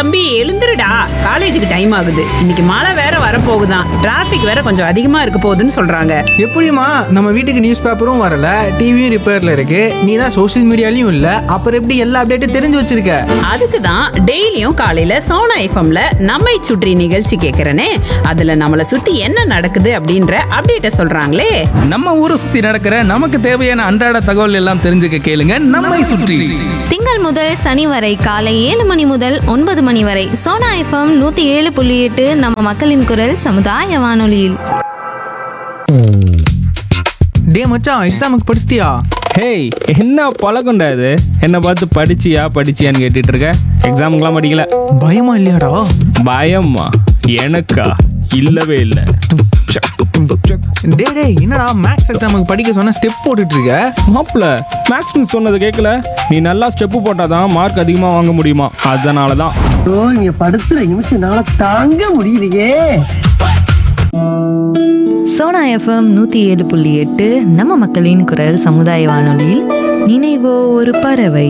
தம்பி எழுந்துருடா காலேஜுக்கு டைம் ஆகுது இன்னைக்கு மழை வேற வரப்போகுதாம் டிராஃபிக் வேற கொஞ்சம் அதிகமா இருக்க போகுதுன்னு சொல்றாங்க எப்படிம்மா நம்ம வீட்டுக்கு நியூஸ் பேப்பரும் வரல டிவியும் ரிப்பேர்ல இருக்கு நீ தான் சோஷியல் மீடியாலையும் இல்ல அப்புறம் எப்படி எல்லா அப்டேட்டும் தெரிஞ்சு வச்சிருக்க அதுக்கு தான் டெய்லியும் காலையில சோனா எஃப்எம்ல நம்மை சுற்றி நிகழ்ச்சி கேட்கறனே அதுல நம்மளை சுத்தி என்ன நடக்குது அப்படின்ற அப்டேட்ட சொல்றாங்களே நம்ம ஊரை சுத்தி நடக்கிற நமக்கு தேவையான அன்றாட தகவல் எல்லாம் தெரிஞ்சுக்க கேளுங்க நம்மை சுற்றி திங்கள் முதல் சனி வரை காலை ஏழு மணி முதல் ஒன்பது மணி வரை சோனா எஃப்எம் நூத்தி ஏழு புள்ளி எட்டு நம்ம மக்களின் குரல் சமுதாய வானொலியில் டே மச்சான் எக்ஸாமுக்கு படிச்சிட்டியா ஹேய் என்ன பழக்கம்டா இது என்ன பார்த்து படிச்சியா படிச்சியான்னு கேட்டுட்டு இருக்க எக்ஸாமுக்கெல்லாம் படிக்கல பயமா இல்லையாடா பயமா எனக்கா இல்லவே இல்லை டே டே என்னடா மேக்ஸ் எக்ஸாமுக்கு படிக்க சொன்னா ஸ்டெப் போட்டுட்டு இருக்க மாப்பிள மேக்ஸ் மிஸ் சொன்னது கேட்கல நீ நல்லா ஸ்டெப்பு போட்டாதான் மார்க் அதிகமாக வாங்க முடியுமா அதனால தான் ஐயோ இங்க படுத்துற நிமிஷம் என்னால தாங்க முடியலையே சோனா எஃப்எம் நூற்றி ஏழு புள்ளி எட்டு நம்ம மக்களின் குரல் சமுதாய வானொலியில் நினைவோ ஒரு பறவை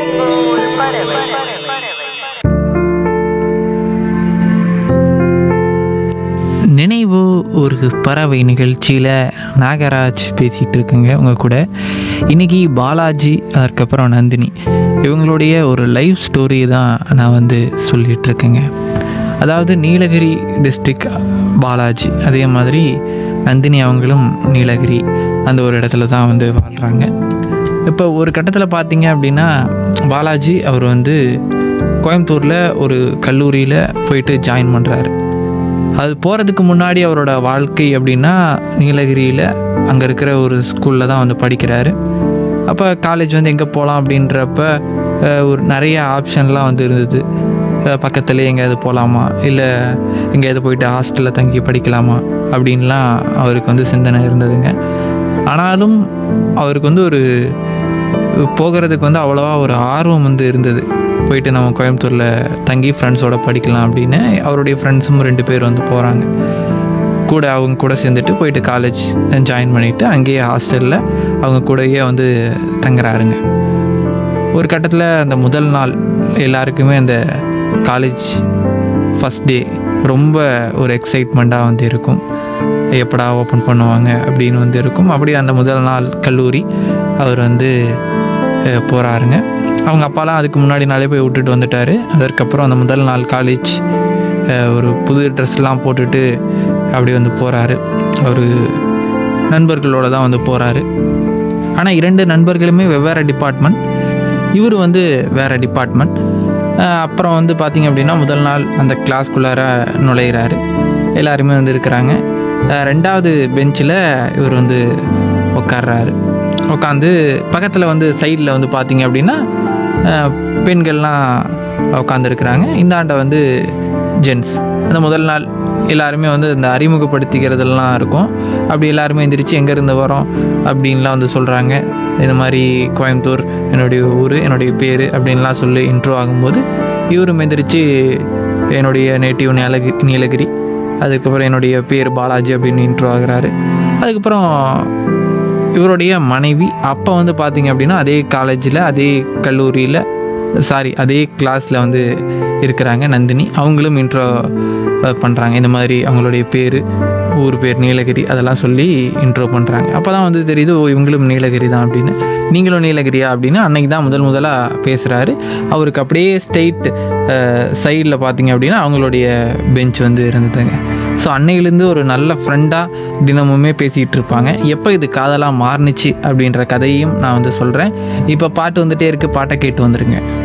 நினைவு ஒரு பறவை நிகழ்ச்சியில் நாகராஜ் பேசிகிட்டு இருக்குங்க உங்கள் கூட இன்றைக்கி பாலாஜி அதற்கப்புறம் நந்தினி இவங்களுடைய ஒரு லைவ் ஸ்டோரி தான் நான் வந்து சொல்லிகிட்டு இருக்கேங்க அதாவது நீலகிரி டிஸ்ட்ரிக் பாலாஜி அதே மாதிரி நந்தினி அவங்களும் நீலகிரி அந்த ஒரு இடத்துல தான் வந்து வாழ்கிறாங்க இப்போ ஒரு கட்டத்தில் பார்த்தீங்க அப்படின்னா பாலாஜி அவர் வந்து கோயம்புத்தூரில் ஒரு கல்லூரியில் போயிட்டு ஜாயின் பண்ணுறாரு அது போகிறதுக்கு முன்னாடி அவரோட வாழ்க்கை அப்படின்னா நீலகிரியில் அங்கே இருக்கிற ஒரு ஸ்கூலில் தான் வந்து படிக்கிறாரு அப்போ காலேஜ் வந்து எங்கே போகலாம் அப்படின்றப்ப அஹ், ஒரு நிறைய ஆப்ஷன்லாம் வந்து இருந்தது அஹ், பக்கத்துலேயே எங்கேயாவது போகலாமா இல்லை எங்கேயாவது போயிட்டு ஹாஸ்டலில் தங்கி படிக்கலாமா அப்படின்லாம் அவருக்கு வந்து சிந்தனை இருந்ததுங்க ஆனாலும் அவருக்கு வந்து ஒரு போகிறதுக்கு வந்து அவ்வளோவா ஒரு ஆர்வம் வந்து இருந்தது போயிட்டு நம்ம கோயம்புத்தூரில் தங்கி ஃப்ரெண்ட்ஸோட படிக்கலாம் அப்படின்னு அவருடைய ஃப்ரெண்ட்ஸும் ரெண்டு பேர் வந்து போகிறாங்க கூட அவங்க கூட சேர்ந்துட்டு போயிட்டு காலேஜ் ஜாயின் பண்ணிவிட்டு அங்கேயே ஹாஸ்டலில் அவங்க கூடயே வந்து தங்குறாருங்க ஒரு கட்டத்தில் அந்த முதல் நாள் எல்லாருக்குமே அந்த காலேஜ் ஃபஸ்ட் டே ரொம்ப ஒரு எக்ஸைட்மெண்ட்டாக வந்து இருக்கும் எப்படா ஓப்பன் பண்ணுவாங்க அப்படின்னு வந்து இருக்கும் அப்படியே அந்த முதல் நாள் கல்லூரி அவர் வந்து அஹ், போறாருங்க அவங்க அப்பாலாம் அதுக்கு முன்னாடி நாளே போய் விட்டுட்டு வந்துட்டாரு அதற்கப்புறம் அந்த முதல் நாள் காலேஜ் ஒரு புது ட்ரெஸ்லாம் போட்டுட்டு அப்படி வந்து போகிறாரு அவர் நண்பர்களோட தான் வந்து போகிறாரு ஆனால் இரண்டு நண்பர்களுமே வெவ்வேறு டிபார்ட்மெண்ட் இவர் வந்து வேறு டிபார்ட்மெண்ட் அப்புறம் வந்து பார்த்திங்க அப்படின்னா முதல் நாள் அந்த கிளாஸ்க்குள்ளார நுழையிறாரு எல்லாருமே வந்து இருக்கிறாங்க அஹ் ரெண்டாவது பெஞ்சில் இவர் வந்து உட்கார்றாரு உட்காந்து பக்கத்தில் வந்து சைடில் வந்து பார்த்தீங்க அப்படின்னா அஹ் பெண்கள்லாம் உட்காந்துருக்குறாங்க இந்த ஆண்டை வந்து ஜென்ஸ் அந்த முதல் நாள் எல்லாருமே வந்து இந்த அறிமுகப்படுத்திக்கிறதெல்லாம் இருக்கும் அப்படி எல்லாருமே எந்திரிச்சு எங்கேருந்து வரோம் அப்படின்லாம் வந்து சொல்கிறாங்க இந்த மாதிரி கோயம்புத்தூர் என்னுடைய ஊர் என்னுடைய பேர் அப்படின்லாம் சொல்லி இன்ட்ரோ ஆகும்போது இவரும் எந்திரிச்சு என்னுடைய நேட்டிவ் நீலகிரி நீலகிரி அதுக்கப்புறம் என்னுடைய பேர் பாலாஜி அப்படின்னு இன்ட்ரோ ஆகுறாரு அதுக்கப்புறம் இவருடைய மனைவி அப்போ வந்து பார்த்தீங்க அப்படின்னா அதே காலேஜில் அதே கல்லூரியில் சாரி அதே கிளாஸில் வந்து இருக்கிறாங்க நந்தினி அவங்களும் இன்ட்ரோ பண்ணுறாங்க இந்த மாதிரி அவங்களுடைய பேர் ஊர் பேர் நீலகிரி அதெல்லாம் சொல்லி இன்ட்ரோ பண்ணுறாங்க அப்போ தான் வந்து தெரியுது ஓ இவங்களும் நீலகிரி தான் அப்படின்னு நீங்களும் நீலகிரியா அப்படின்னு அன்னைக்கு தான் முதல் முதலாக பேசுகிறாரு அவருக்கு அப்படியே ஸ்ட்ரெயிட் சைடில் பார்த்தீங்க அப்படின்னா அவங்களுடைய பெஞ்ச் வந்து இருந்ததுங்க ஸோ அன்னையிலேருந்து ஒரு நல்ல ஃப்ரெண்டாக தினமுமே பேசிகிட்டு இருப்பாங்க எப்போ இது காதலாக மாறுனுச்சு அப்படின்ற கதையும் நான் வந்து சொல்கிறேன் இப்போ பாட்டு வந்துட்டே இருக்குது பாட்டை கேட்டு வந்துருங்க